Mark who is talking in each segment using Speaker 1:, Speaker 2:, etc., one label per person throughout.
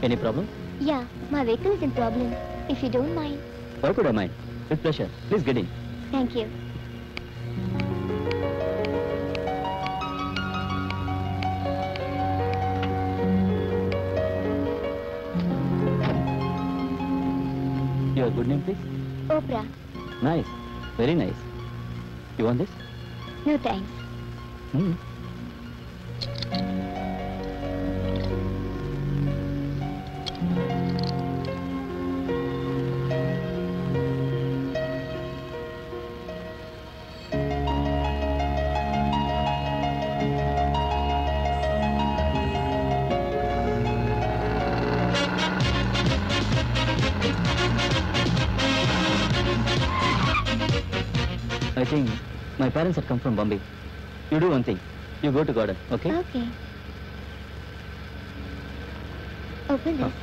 Speaker 1: Any problem?
Speaker 2: Yeah, my vehicle is in problem. If you don't mind.
Speaker 1: Why could I mind? With pleasure. Please get in.
Speaker 2: Thank you.
Speaker 1: Your good name, please?
Speaker 2: Oprah.
Speaker 1: Nice. Very nice. You want this?
Speaker 2: No thanks.
Speaker 1: Hmm. I think my parents have come from Bombay. You do one thing. You go to garden, okay?
Speaker 2: Okay. Open this.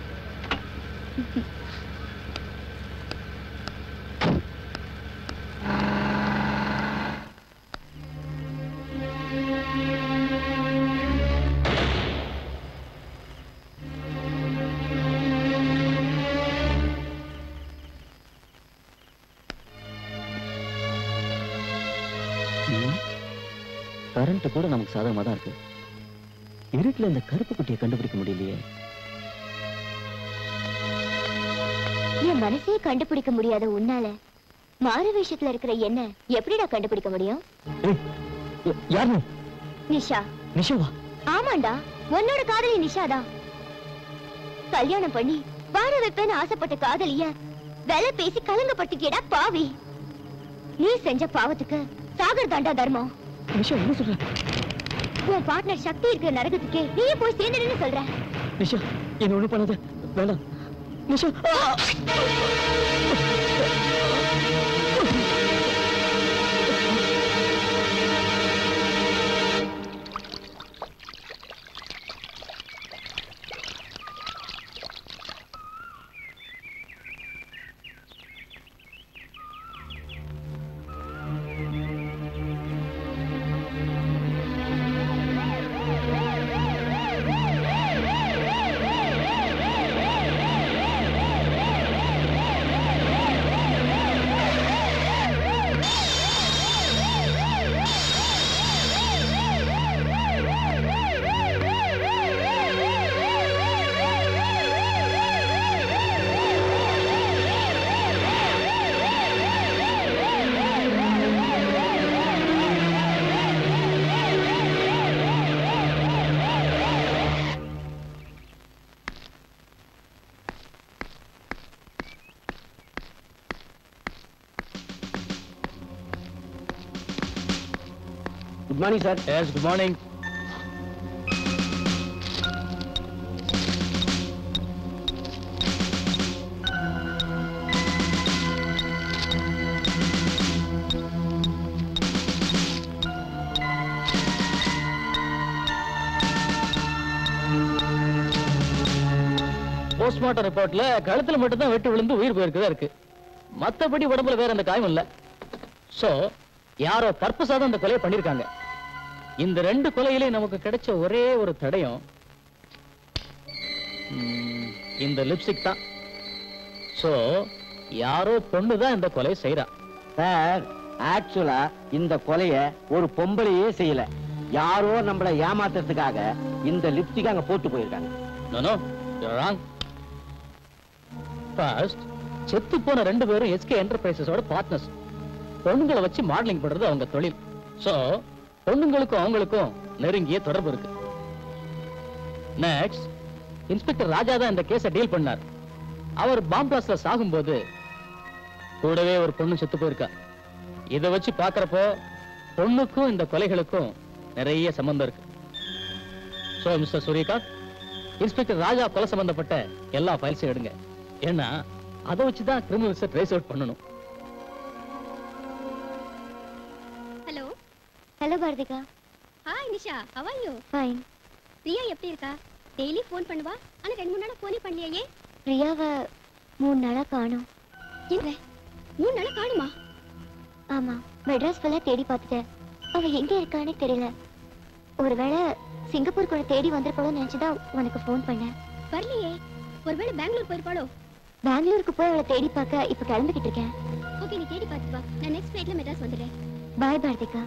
Speaker 1: Current கூட நமக்கு சாதகமா தான் இருக்கு இருட்டுல இந்த கருப்பு குட்டியை கண்டுபிடிக்க முடியலையே
Speaker 2: என் மனசே கண்டுபிடிக்க முடியாத உன்னால மாறு வேஷத்துல இருக்கிற என்ன எப்படிடா கண்டுபிடிக்க முடியும்
Speaker 1: ஏய், யா- யார் நீ
Speaker 2: நிஷா
Speaker 1: நிஷாவா
Speaker 2: ஆமாண்டா உன்னோட காதலி நிஷாதான் கல்யாணம் பண்ணி வாழ வைப்பேன்னு ஆசைப்பட்ட காதலிய விலை பேசி கலங்கப்பட்டுக்கேடா பாவி நீ செஞ்ச பாவத்துக்கு சாகர் தாண்டா தர்மம்
Speaker 1: நிஷா என்ன சொல்ற
Speaker 2: உன் பார்ட்னர் சக்தி இருக்கிற நரகத்துக்கே நீயே போய் சேர்ந்துடுன்னு சொல்ற
Speaker 1: நிஷா என்ன ஒண்ணு பண்ணாத வேண்டாம் நிஷா ஆ!
Speaker 3: Good morning sir
Speaker 1: yes good morning postmortem ரிப்போர்ட்ல கழுத்துல மட்டும் தான் வெட்டு விழுந்து உயிர் போயிருக்கதா இருக்கு மத்தபடி உடம்புல வேற அந்த காயம் இல்ல சோ யாரோ பர்பஸா தான் இந்த கொலையை பண்ணிருக்காங்க இந்த ரெண்டு கொலையிலே நமக்கு கிடைச்ச ஒரே ஒரு தடயம் ம், இந்த லிப்ஸ்டிக் தான் சோ யாரோ பொண்ணு தான் இந்த கொலையை செய்றா
Speaker 3: சார் ஆக்சுவலா இந்த கொலைய ஒரு பொம்பளையே செய்யல யாரோ நம்மள ஏமாத்துறதுக்காக இந்த லிப்ஸ்டிக் அங்க போட்டு போயிருக்காங்க
Speaker 1: நோ நோ ராங் ஃபர்ஸ்ட் செத்து போன ரெண்டு பேரும் எஸ்கே என்டர்பிரைசஸோட பார்ட்னர்ஸ் பொண்ணுங்களை வச்சு மாடலிங் பண்றது அவங்க தொழில் சோ பொண்ணுங்களுக்கும் அவங்களுக்கும் நெருங்கிய தொடர்பு இருக்கு நெக்ஸ்ட் இன்ஸ்பெக்டர் ராஜா தான் இந்த கேஸை டீல் பண்ணார் அவர் பாம் பிளாஸ்ட்ல சாகும்போது கூடவே ஒரு பொண்ணு செத்து போயிருக்கா இதை வச்சு பார்க்கறப்போ பொண்ணுக்கும் இந்த கொலைகளுக்கும் நிறைய சம்பந்தம் இருக்கு so mister Suryakanth inspector Raja கொலை சம்பந்தப்பட்ட எல்லா ஃபைல்ஸையும் எடுங்க ஏன்னா அதை வச்சு தான் கிரிமினல்ஸை ட்ரேஸ் அவுட் பண்ணணும்
Speaker 4: hello
Speaker 2: hello Bharathika
Speaker 4: hi Nisha how are you
Speaker 2: fine
Speaker 4: Priya எப்படி இருக்கா டெய்லி ஃபோன் பண்ணுவா ஆனா ரெண்டு மூணு நாளா ஃபோனே பண்ணலையே
Speaker 2: பிரியாவை மூணு நாளா காணோம்
Speaker 4: என்ன மூணு நாளா காணுமா
Speaker 2: ஆமா மெட்ராஸ் ஃபுல்லா தேடி பார்த்துட்டேன் அவ எங்க இருக்கானே தெரியல ஒருவேளை சிங்கப்பூர் கூட தேடி வந்திருக்கோம்னு நினைச்சுதான் உனக்கு ஃபோன் பண்ணேன்
Speaker 4: வரலையே ஒருவேளை பெங்களூர் போயிருப்பாளோ
Speaker 2: பெங்களூருக்கு போய் அவளை தேடி பார்க்க இப்ப கிளம்பிக்கிட்டு இருக்கேன்
Speaker 4: ஓகே நீ தேடி பார்த்து வா நான் நெக்ஸ்ட் ஃபிளைட்ல மெட்ராஸ் வந்துடுறேன்
Speaker 2: பாய் பாரதிகா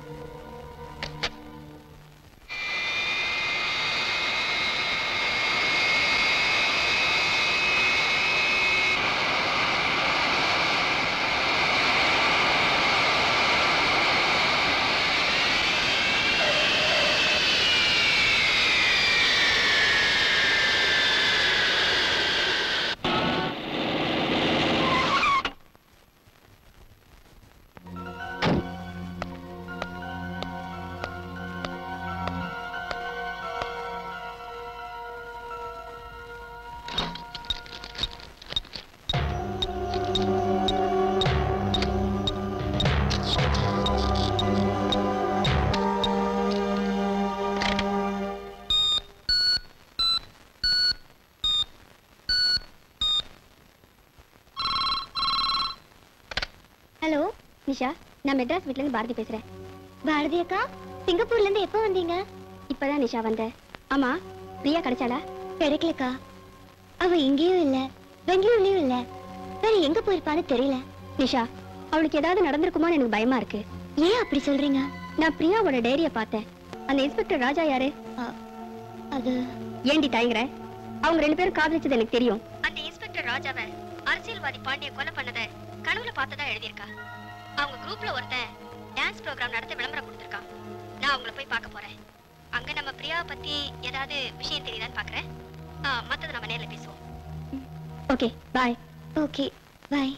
Speaker 4: ஹலோ நிஷா நான் மெட்ராஸ் வீட்ல இருந்து பாரதி பேசுறேன்
Speaker 2: பாரதி அக்கா சிங்கப்பூர்ல இருந்து எப்போ வந்தீங்க
Speaker 4: இப்பதான் நிஷா வந்தேன் ஆமா பிரியா கிடைச்சாளா
Speaker 2: கிடைக்கலக்கா அவ இங்கேயும் இல்ல பெங்களூர்லயும் இல்ல வேற எங்க போயிருப்பான்னு தெரியல
Speaker 4: நிஷா அவளுக்கு ஏதாவது நடந்திருக்குமான்னு எனக்கு பயமா இருக்கு
Speaker 2: ஏன் அப்படி சொல்றீங்க
Speaker 4: நான் பிரியாவோட டைரிய பார்த்தேன் அந்த இன்ஸ்பெக்டர் ராஜா யாரு
Speaker 2: அது
Speaker 4: ஏண்டி தயங்குற அவங்க ரெண்டு பேரும் காதலிச்சது எனக்கு தெரியும் அந்த இன்ஸ்பெக்டர் ராஜாவை அரசியல்வாதி பாண்டிய கொலை பண்ணத கனவுல பார்த்ததா எழுதியிருக்கா அவங்க குரூப்ல ஒருத்தன் டான்ஸ் ப்ரோக்ராம் நடத்த விளம்பரம் கொடுத்திருக்கான் நான் அவங்கள போய் பார்க்க போறேன் அங்க நம்ம பிரியாவை பத்தி ஏதாவது விஷயம் தெரியுதான்னு பாக்குறேன் மத்தது நம்ம நேர்ல பேசுவோம் okay bye
Speaker 2: okay bye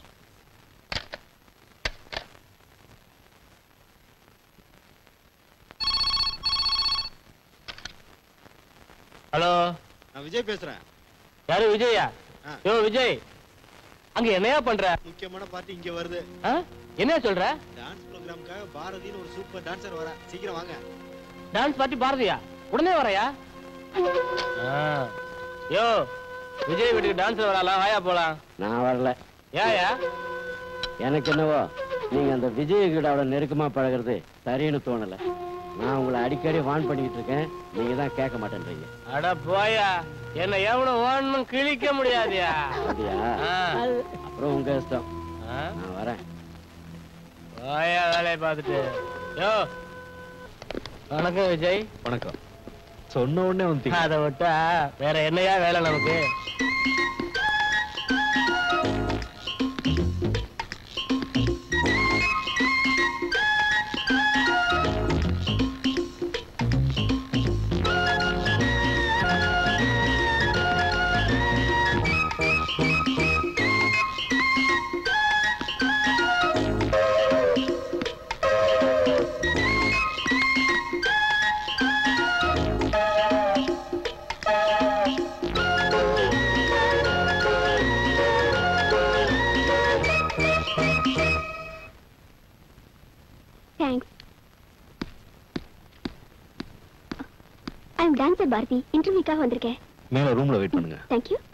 Speaker 1: hello
Speaker 5: நான் விஜய் பேசுறேன்
Speaker 1: யாரு விஜயா
Speaker 5: ஆ.
Speaker 1: யோ விஜய் அங்க என்னையா பண்ற
Speaker 5: முக்கியமான பார்ட்டி இங்க வருது
Speaker 1: ஆ? என்ன சொல்ற
Speaker 5: டான்ஸ் ப்ரோக்ராமுக்காக பாரதின்னு ஒரு சூப்பர் டான்சர் வர சீக்கிரம் வாங்க
Speaker 1: டான்ஸ் பார்ட்டி பாரதியா உடனே வரையா யோ விஜய் வீட்டுக்கு டான்ஸ் வராலாம் வாயா போலாம்
Speaker 3: நான் வரல
Speaker 1: ஏயா
Speaker 3: எனக்கு என்னவோ நீங்க அந்த விஜய் கிட்ட அவ்வளவு நெருக்கமா பழகுறது சரின்னு தோணல நான் உங்களை அடிக்கடி வான் பண்ணிக்கிட்டு இருக்கேன் நீங்க தான் கேட்க மாட்டேன்றீங்க
Speaker 1: அட போயா என்ன எவனும் ஓடணும் கிழிக்க முடியாதுயா
Speaker 3: அப்படியா
Speaker 1: ஆ.
Speaker 3: அப்புறம் உங்க இஷ்டம்
Speaker 1: ஆ?
Speaker 3: நான் வரேன்
Speaker 1: போயா வேலையை பார்த்துட்டு யோ வணக்கம் விஜய்
Speaker 5: வணக்கம் சொன்ன உடனே வந்து
Speaker 1: அதை விட்டா வேற என்னையா வேலை நமக்கு
Speaker 4: thanks I am dancer Bharathi இன்டர்வியூக்காக வந்திருக்கேன்
Speaker 5: மேல ரூம்ல வெயிட் பண்ணுங்க
Speaker 4: தேங்க்யூ